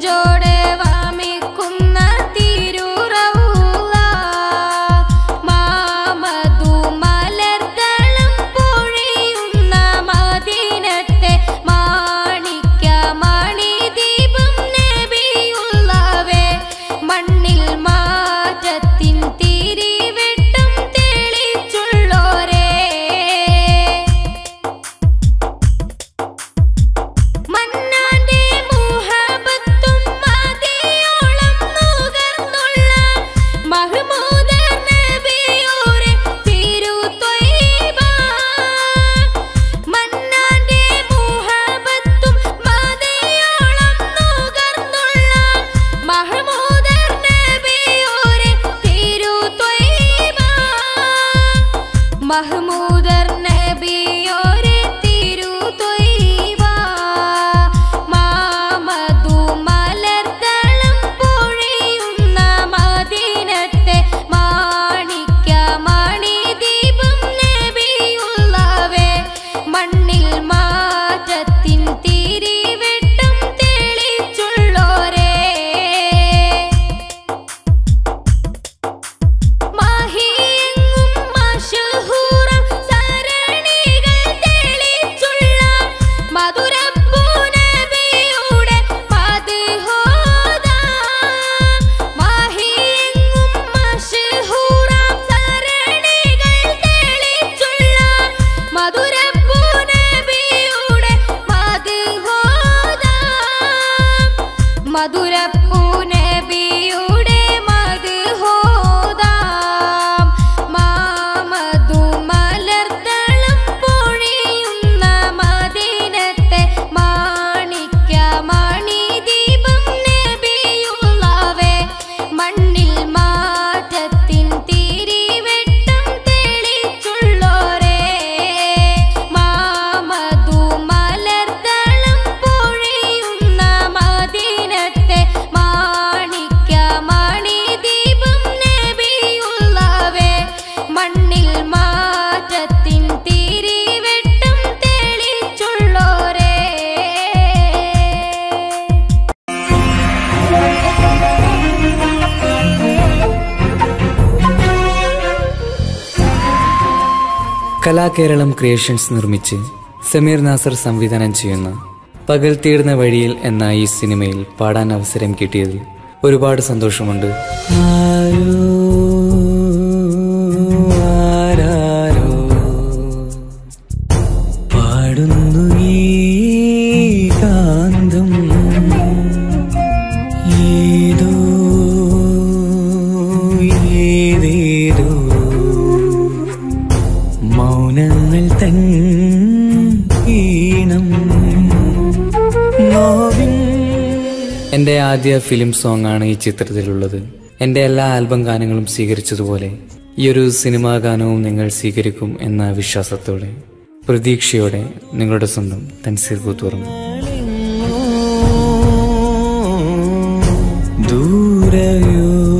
നെഞ്ചോടെ വമിക്കുന്ന തിരുറവുള്ള മാമതു മലർദളം പൊഴിയുന്ന മദീനത്തെ മാണിക്യ മണിദീപം നബിയുള്ളവേ മണ്ണിൽ മാറ്റത്തിൻ തിരിവെട്ടം തെളിച്ചുള്ളോരേ മന്നാന്റെ മുഹബത്തും മതിയോളം നുകർന്നുള്ള മഹ്മൂദ നബിയോരെ തിരുത്വയ്ബ. മന്നാന്റെ മുഹബത്തും മതിയോളം നുകർന്നുള്ള മഹ്മൂദ നബിയോരെ തിരുത്വയ്ബ. മഹ്മൂദർ നബിയോരെ തിരുത്വയ്ബ. മാമതു മലർദളം പൊഴിയുന്ന മദീനത്തെ മാണിക്യ മണിദീപം നബിയുള്ളവേ മണ്ണിൽ മാറ്റത്തിൻ തിരിവെട്ടം തെളിച്ചുള്ളോരേ മാഹിയെങ്ങും മശഹൂറം സരണികൾ തെളിച്ചുള്ള മധുരപ്പൂ നബിയുടെ മദ്ഹോദാം. മാഹിയെങ്ങും മശഹൂറം സരണികൾ തെളിച്ചുള്ള മധുരപ്പൂ നബിയുടെ മദ്ഹോദാം. മധുരപ്പൂ നബിയുടെ മദ്ഹോദാം. മാമതു മലർദളം പൊഴിയുന്ന മദീനത്തെ മാണിക്യ മണിദീപം നബിയുള്ളവേ മണ്ണിൽ മാറ്റത്തിൻ തിരിവെട്ടം തെളിച്ചുള്ളോരേ മാമതു മലർദളം പൊഴിയുന്ന മദീനത്തെ മാണിക്യ മണിദീപം നബിയുള്ളവേ മണ്ണിൽ മാറ്റത്തിൻ തിരിവെട്ടം തെളിച്ചുള്ളോരേ കലാകേരളം ക്രിയേഷൻസ് നിർമ്മിച്ച് സമീർ നാസർ സംവിധാനം ചെയ്യുന്ന പകൽ തീർന്ന വഴിയിൽ എന്ന ഈ സിനിമയിൽ പാടാൻ അവസരം കിട്ടിയതിൽ ഒരുപാട് സന്തോഷമുണ്ട് ആരോ, ആരാരോ പാടുന്നു ഈ കാന്തം ഏതോ ഏതേതോ മൗനങ്ങൾ തൻ ഈണം നോവിൻ എൻ്റെ ആദ്യ ഫിലിം സോങ് ആണ് ഈ ചിത്രത്തിലുള്ളത് എൻ്റെ എല്ലാ ആൽബം ഗാനങ്ങളും സ്വീകരിച്ചതുപോലെ ഈ ഒരു സിനിമാ ഗാനവും നിങ്ങൾ സ്വീകരിക്കും എന്ന വിശ്വാസത്തോടെ പ്രതീക്ഷയോടെ നിങ്ങളുടെ സ്വന്തം തൻസീർ കൂത്തുറന്നു ദൂരയോ